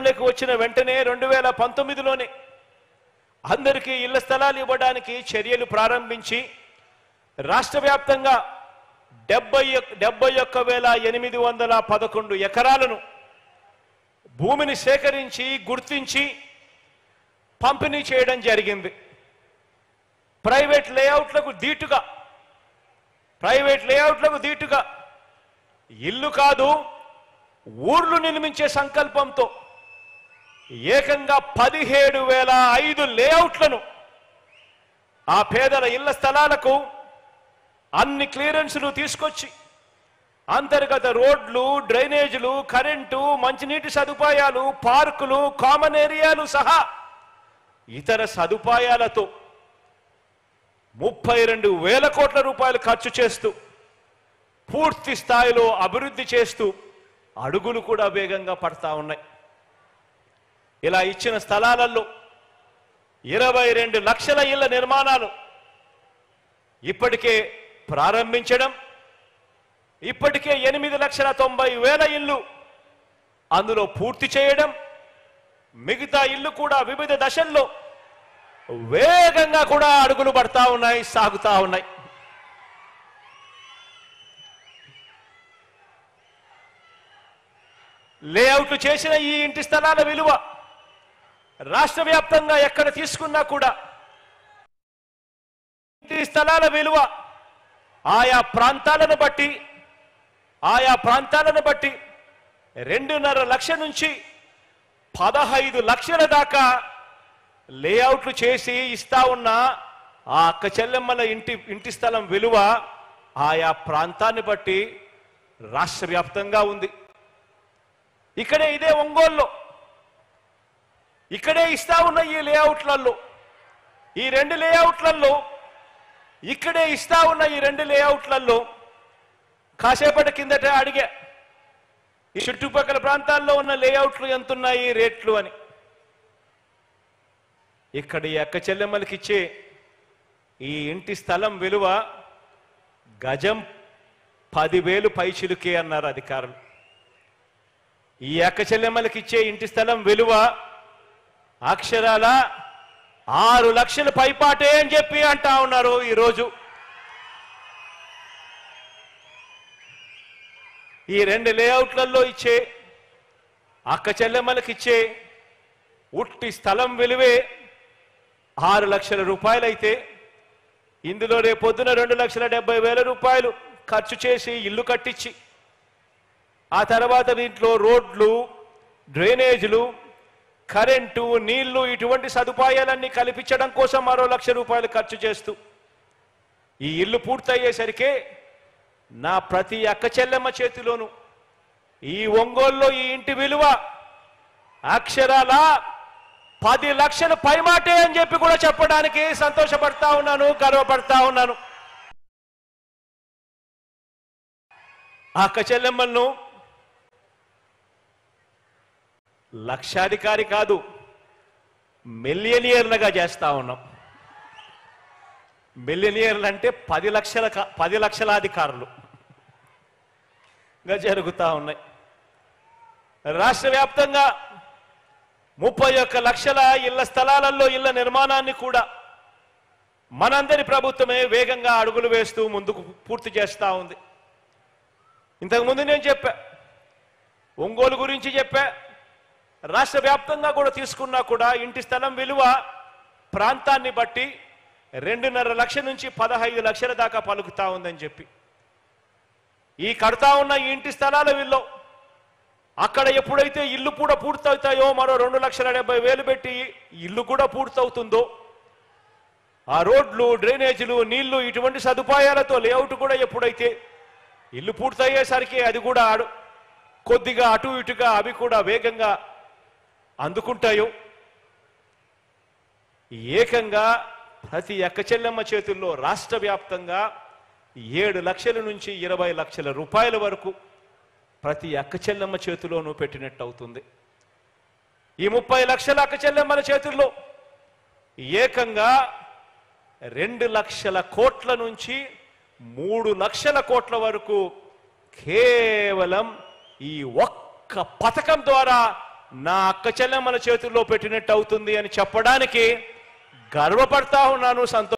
అధికారంలోకి వచ్చిన వెంటనే రెండు వేల పంతొమ్మిదిలోనే అందరికీ ఇళ్ల స్థలాలు ఇవ్వడానికి చర్యలు ప్రారంభించి రాష్ట్ర వ్యాప్తంగా డెబ్బై డెబ్బై ఒక్క వేల ఎనిమిది వందల పదకొండు ఎకరాలను భూమిని సేకరించి గుర్తించి పంపిణీ చేయడం జరిగింది ప్రైవేట్ లేఅవుట్లకు దీటుగా ప్రైవేట్ లేఅవుట్లకు దీటుగా ఇల్లు కాదు ఊర్లు నిర్మించే సంకల్పంతో ఏకంగా పదిహేడు వేల ఐదు లేఅవుట్లను ఆ పేదల ఇళ్ల స్థలాలకు అన్ని క్లియరెన్సులు తీసుకొచ్చి అంతర్గత రోడ్లు డ్రైనేజీలు కరెంటు మంచినీటి సదుపాయాలు పార్కులు కామన్ ఏరియాలు సహా ఇతర సదుపాయాలతో ముప్పై రెండు వేల కోట్ల రూపాయలు ఖర్చు చేస్తూ పూర్తి స్థాయిలో అభివృద్ధి చేస్తూ అడుగులు కూడా వేగంగా పడతా ఉన్నాయి ఇలా ఇచ్చిన స్థలాలలో ఇరవై రెండు లక్షల ఇళ్ల నిర్మాణాలు ఇప్పటికే ప్రారంభించడం ఇప్పటికే ఎనిమిది లక్షల తొంభై వేల ఇల్లు అందులో పూర్తి చేయడం మిగతా ఇల్లు కూడా వివిధ దశల్లో వేగంగా కూడా అడుగులు పడతా ఉన్నాయి సాగుతా ఉన్నాయి లేఅవుట్లు చేసిన ఈ ఇంటి స్థలాల విలువ రాష్ట్ర వ్యాప్తంగా ఎక్కడ తీసుకున్నా కూడా ఇంటి స్థలాల విలువ ఆయా ప్రాంతాలను బట్టి ఆయా ప్రాంతాలను బట్టి రెండున్నర లక్ష నుంచి పదహైదు లక్షల దాకా లేఅవుట్లు చేసి ఇస్తా ఉన్న ఆ అక్క చెల్లెమ్మల ఇంటి ఇంటి స్థలం విలువ ఆయా ప్రాంతాన్ని బట్టి రాష్ట్ర వ్యాప్తంగా ఉంది ఇక్కడే ఇదే ఒంగోలులో ఇక్కడే ఇస్తా ఉన్న ఈ లేఅవుట్లలో ఈ రెండు లేఅవుట్లలో ఇక్కడే ఇస్తా ఉన్న ఈ రెండు లేఅవుట్లలో కాసేపటి కిందట అడిగా ఈ చుట్టుపక్కల ప్రాంతాల్లో ఉన్న లేఅవుట్లు ఎంతున్నాయి రేట్లు అని ఇక్కడ ఈ అక్క చెల్లెమ్మలకి ఇచ్చే ఈ ఇంటి స్థలం విలువ గజం పదివేలు పైచిలుకే అన్నారు అధికారులు ఈ అక్క చెల్లెమ్మలకి ఇచ్చే ఇంటి స్థలం విలువ అక్షరాల ఆరు లక్షల పైపాటే అని చెప్పి అంటా ఉన్నారు ఈరోజు ఈ రెండు లేఅవుట్లలో ఇచ్చే అక్క చెల్లెమ్మలకి ఇచ్చే ఉట్టి స్థలం విలువే ఆరు లక్షల రూపాయలైతే ఇందులో రేపొద్దున రెండు లక్షల డెబ్బై వేల రూపాయలు ఖర్చు చేసి ఇల్లు కట్టించి ఆ తర్వాత దీంట్లో రోడ్లు డ్రైనేజీలు కరెంటు నీళ్లు ఇటువంటి సదుపాయాలన్నీ కల్పించడం కోసం మరో లక్ష రూపాయలు ఖర్చు చేస్తూ ఈ ఇల్లు పూర్తయ్యేసరికే నా ప్రతి అక్క చెల్లెమ్మ చేతిలోను ఈ ఒంగోలులో ఈ ఇంటి విలువ అక్షరాల పది లక్షల పైమాటే అని చెప్పి కూడా చెప్పడానికి సంతోషపడతా ఉన్నాను గర్వపడతా ఉన్నాను ఆ అక్క చెల్లెమ్మలను లక్షాధికారి కాదు మిలియనియర్లుగా చేస్తా ఉన్నాం మిలియనియర్లు అంటే పది లక్షల క- పది లక్షల అధికారులు గా జరుగుతూ ఉన్నాయి రాష్ట్ర వ్యాప్తంగా ముప్పై ఒక్క లక్షల ఇళ్ల స్థలాలలో ఇళ్ల నిర్మాణాన్ని కూడా మనందరి ప్రభుత్వమే వేగంగా అడుగులు వేస్తూ ముందుకు పూర్తి చేస్తూ ఉంది ఇంతకుముందు నేను చెప్పా ఒంగోలు గురించి చెప్పా రాష్ట్ర వ్యాప్తంగా కూడా తీసుకున్నా కూడా ఇంటి స్థలం విలువ ప్రాంతాన్ని బట్టి రెండున్నర లక్షల నుంచి పదహైదు లక్షల దాకా పలుకుతా ఉందని చెప్పి ఈ కడతా ఉన్న ఈ ఇంటి స్థలాల విల్లో అక్కడ ఎప్పుడైతే ఇల్లు కూడా పూర్తవుతాయో మరో రెండు లక్షల డెబ్బై వేలు పెట్టి ఇల్లు కూడా పూర్తవుతుందో ఆ రోడ్లు డ్రైనేజీలు నీళ్లు ఇటువంటి సదుపాయాలతో లేఅవుట్ కూడా ఎప్పుడైతే ఇల్లు పూర్తయ్యేసరికి అది కూడా అడు కొద్దిగా అటు ఇటుగా అవి కూడా వేగంగా అందుకుంటాయో ఏకంగా ప్రతి అక్క చెల్లెమ్మ చేతుల్లో రాష్ట్ర వ్యాప్తంగా ఏడు లక్షల నుంచి ఇరవై లక్షల రూపాయల వరకు ప్రతి అక్క చెల్లెమ్మ చేతిలోనూ పెట్టినట్టు అవుతుంది ఈ ముప్పై లక్షల అక్క చెల్లెమ్మల చేతుల్లో ఏకంగా రెండు లక్షల కోట్ల నుంచి మూడు లక్షల కోట్ల వరకు కేవలం ఈ ఒక్క పథకం ద్వారా నా అక్క చెల్లెమ్మల చేతుల్లో పెట్టినట్టు అవుతుంది అని చెప్పడానికి గర్వపడతా ఉన్నాను సంతో